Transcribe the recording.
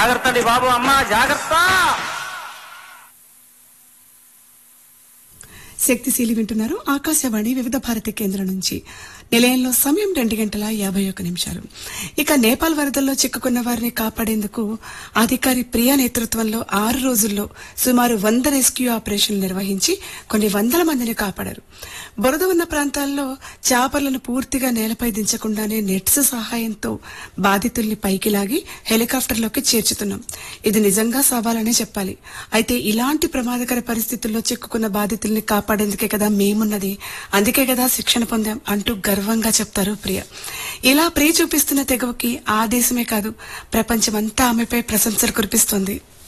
జాగ్రత్త అండి బాబు అమ్మ జాగ్రత్త శక్తిశీలి వింటున్నారు ఆకాశవాణి వివిధ భారతి కేంద్రం నుంచి నిలయంలో సమయం రెండు గంటల యాభై ఒక్క నిమిషాలు ఇక నేపాల్ వరదల్లో చిక్కుకున్న వారిని కాపాడేందుకు అధికారి ప్రియా నేతృత్వంలో ఆరు రోజుల్లో సుమారు వంద రెస్క్యూ ఆపరేషన్లు నిర్వహించి కొన్ని వందల మందిని కాపాడారు బురద ఉన్న ప్రాంతాల్లో చాపలను పూర్తిగా నేలపై దించకుండానే నెట్స్ సహాయంతో బాధితుల్ని పైకి లాగి హెలికాప్టర్లోకి చేర్చుతున్నాం ఇది నిజంగా సవాలనే చెప్పాలి అయితే ఇలాంటి ప్రమాదకర పరిస్థితుల్లో చిక్కుకున్న బాధితుల్ని కాపాడేందుకే కదా మేమున్నది అందుకే కదా శిక్షణ పొందాం అంటూ గర్వంగా చెప్తారు ప్రియ ఇలా ప్రియ చూపిస్తున్న తెగవకి ఆ దేశమే కాదు ప్రపంచమంతా ఆమెపై ప్రశంసలు కురిపిస్తోంది